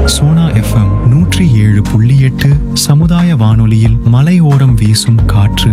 Sona FM நூற்றி ஏழு புள்ளி எட்டு சமுதாய வானொலியில் மலையோரம் வீசும் காற்று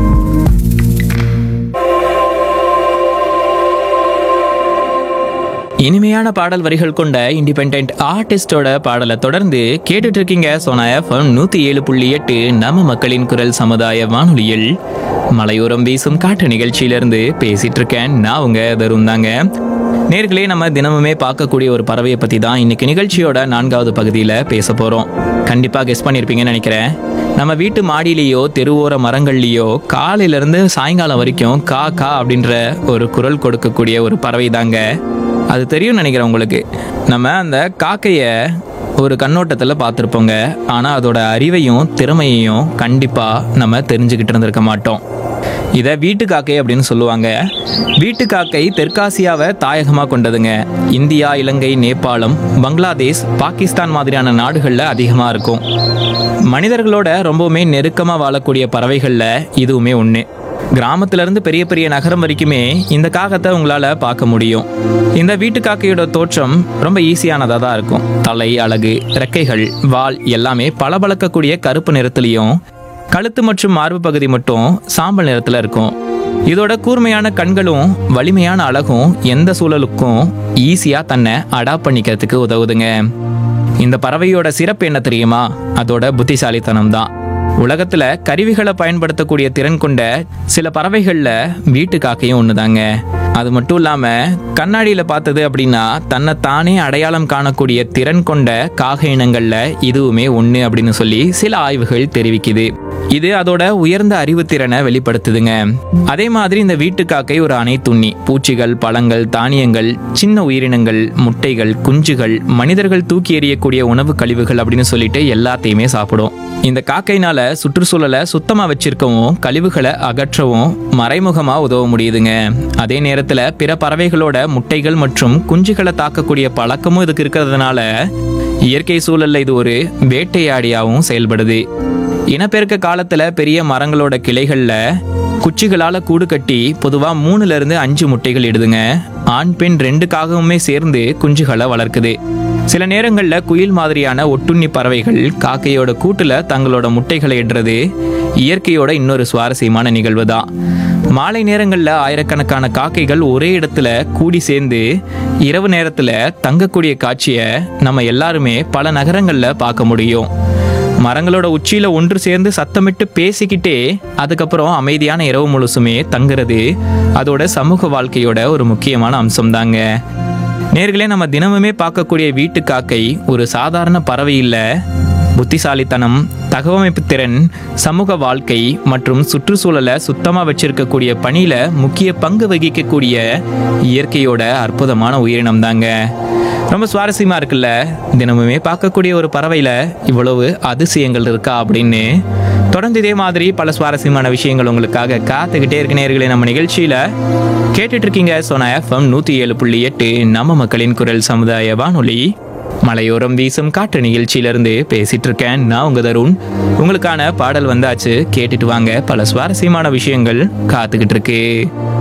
இனிமையான பாடல் வரிகள் கொண்ட இண்டிபெண்ட் ஆர்டிஸ்டோட பாடலை தொடர்ந்து கேட்டுட்டு இருக்கீங்க சோனா எஃப்எம் நூத்தி ஏழு புள்ளி எட்டு நம்ம மக்களின் குரல் சமுதாய வானொலியில் மலையோரம் வீசும் காட்டு நிகழ்ச்சியிலிருந்து பேசிட்டு இருக்கேன் நான் உங்க தரும் தாங்க நேர்களே நம்ம தினமுமே பார்க்கக்கூடிய ஒரு பறவையை பத்தி தான் இன்னைக்கு நிகழ்ச்சியோட நான்காவது பகுதியில் பேச போறோம் கண்டிப்பா கெஸ் பண்ணியிருப்பீங்கன்னு நினைக்கிறேன் நம்ம வீட்டு மாடியிலேயோ தெருவோர மரங்கள்லேயோ காலையில இருந்து சாயங்காலம் வரைக்கும் கா கா அப்படின்ற ஒரு குரல் கொடுக்கக்கூடிய ஒரு பறவை தாங்க அது தெரியும்னு நினைக்கிறேன் உங்களுக்கு நம்ம அந்த காக்கையை ஒரு கண்ணோட்டத்தில் பார்த்துருப்போங்க ஆனால் அதோட அறிவையும் திறமையையும் கண்டிப்பாக நம்ம தெரிஞ்சுக்கிட்டு இருந்திருக்க மாட்டோம் இதை வீட்டு காக்கை அப்படின்னு சொல்லுவாங்க வீட்டு காக்கை தெற்காசியாவை தாயகமாக கொண்டதுங்க இந்தியா இலங்கை நேபாளம் பங்களாதேஷ் பாகிஸ்தான் மாதிரியான நாடுகளில் அதிகமாக இருக்கும் மனிதர்களோட ரொம்பவுமே நெருக்கமாக வாழக்கூடிய பறவைகளில் இதுவுமே ஒன்று கிராமத்துல இருந்து பெரிய பெரிய நகரம் வரைக்குமே இந்த காகத்தை உங்களால பார்க்க முடியும் இந்த வீட்டு காக்கையோட தோற்றம் ரொம்ப ஈஸியானதா தான் இருக்கும் தலை அழகு ரெக்கைகள் வால் எல்லாமே பளபளக்கக்கூடிய கருப்பு நிறத்துலையும் கழுத்து மற்றும் மார்பு பகுதி மட்டும் சாம்பல் நிறத்துல இருக்கும் இதோட கூர்மையான கண்களும் வலிமையான அழகும் எந்த சூழலுக்கும் ஈஸியா தன்னை அடாப்ட் பண்ணிக்கிறதுக்கு உதவுதுங்க இந்த பறவையோட சிறப்பு என்ன தெரியுமா அதோட புத்திசாலித்தனம் தான் உலகத்துல கருவிகளை பயன்படுத்தக்கூடிய திறன் கொண்ட சில பறவைகள்ல வீட்டு காக்கையும் ஒண்ணுதாங்க அது மட்டும் இல்லாம கண்ணாடியில பார்த்தது அப்படின்னா தன்னை தானே அடையாளம் காணக்கூடிய திறன் கொண்ட காக இனங்கள்ல இதுவுமே ஒண்ணு அப்படின்னு சொல்லி சில ஆய்வுகள் தெரிவிக்குது இது அதோட உயர்ந்த அறிவுத்திறனை வெளிப்படுத்துதுங்க அதே மாதிரி இந்த வீட்டு காக்கை ஒரு அனைத்துண்ணி பூச்சிகள் பழங்கள் தானியங்கள் சின்ன உயிரினங்கள் முட்டைகள் குஞ்சுகள் மனிதர்கள் தூக்கி எறியக்கூடிய உணவு கழிவுகள் அப்படின்னு சொல்லிட்டு எல்லாத்தையுமே சாப்பிடும் இந்த காக்கைனால சுற்றுச்சூழலை சுத்தமா வச்சிருக்கவும் கழிவுகளை அகற்றவும் மறைமுகமா உதவ முடியுதுங்க அதே நேரத்துல பிற பறவைகளோட முட்டைகள் மற்றும் குஞ்சுகளை தாக்கக்கூடிய பழக்கமும் இதுக்கு இருக்கிறதுனால இயற்கை சூழல்ல இது ஒரு வேட்டையாடியாகவும் செயல்படுது இனப்பெருக்க காலத்துல பெரிய மரங்களோட கிளைகள்ல குச்சிகளால கூடு கட்டி பொதுவா மூணுல இருந்து அஞ்சு முட்டைகள் இடுதுங்க ஆண் பெண் ரெண்டு காகமுமே சேர்ந்து குஞ்சுகளை வளர்க்குது சில நேரங்கள்ல குயில் மாதிரியான ஒட்டுண்ணி பறவைகள் காக்கையோட கூட்டுல தங்களோட முட்டைகளை இடுறது இயற்கையோட இன்னொரு சுவாரஸ்யமான நிகழ்வு தான் மாலை நேரங்கள்ல ஆயிரக்கணக்கான காக்கைகள் ஒரே இடத்துல கூடி சேர்ந்து இரவு நேரத்துல தங்கக்கூடிய காட்சியை நம்ம எல்லாருமே பல நகரங்கள்ல பார்க்க முடியும் மரங்களோட உச்சியில ஒன்று சேர்ந்து சத்தமிட்டு பேசிக்கிட்டே அதுக்கப்புறம் அமைதியான இரவு முழுசுமே தங்குறது அதோட சமூக வாழ்க்கையோட ஒரு முக்கியமான அம்சம் தாங்க நேர்களே நம்ம தினமுமே பார்க்கக்கூடிய வீட்டு காக்கை ஒரு சாதாரண பறவை இல்ல புத்திசாலித்தனம் தகவமைப்பு திறன் சமூக வாழ்க்கை மற்றும் சுற்றுச்சூழலை சுத்தமா வச்சிருக்கக்கூடிய பணியில முக்கிய பங்கு வகிக்கக்கூடிய இயற்கையோட அற்புதமான உயிரினம் தாங்க ரொம்ப சுவாரஸ்யமா இருக்குல்ல தினமுமே பார்க்கக்கூடிய ஒரு பறவையில இவ்வளவு அதிசயங்கள் இருக்கா அப்படின்னு தொடர்ந்து இதே மாதிரி பல சுவாரஸ்யமான விஷயங்கள் உங்களுக்காக காத்துக்கிட்டே இருக்க நேர்களே நம்ம நிகழ்ச்சியில கேட்டுட்டு இருக்கீங்க சோனா எஃப்எம் நூத்தி ஏழு புள்ளி எட்டு நம்ம மக்களின் குரல் சமுதாய வானொலி மலையோரம் வீசும் காற்று நிகழ்ச்சியிலிருந்து பேசிட்டு இருக்கேன் நான் உங்க தருண் உங்களுக்கான பாடல் வந்தாச்சு கேட்டுட்டு வாங்க பல சுவாரஸ்யமான விஷயங்கள் காத்துக்கிட்டு இருக்கு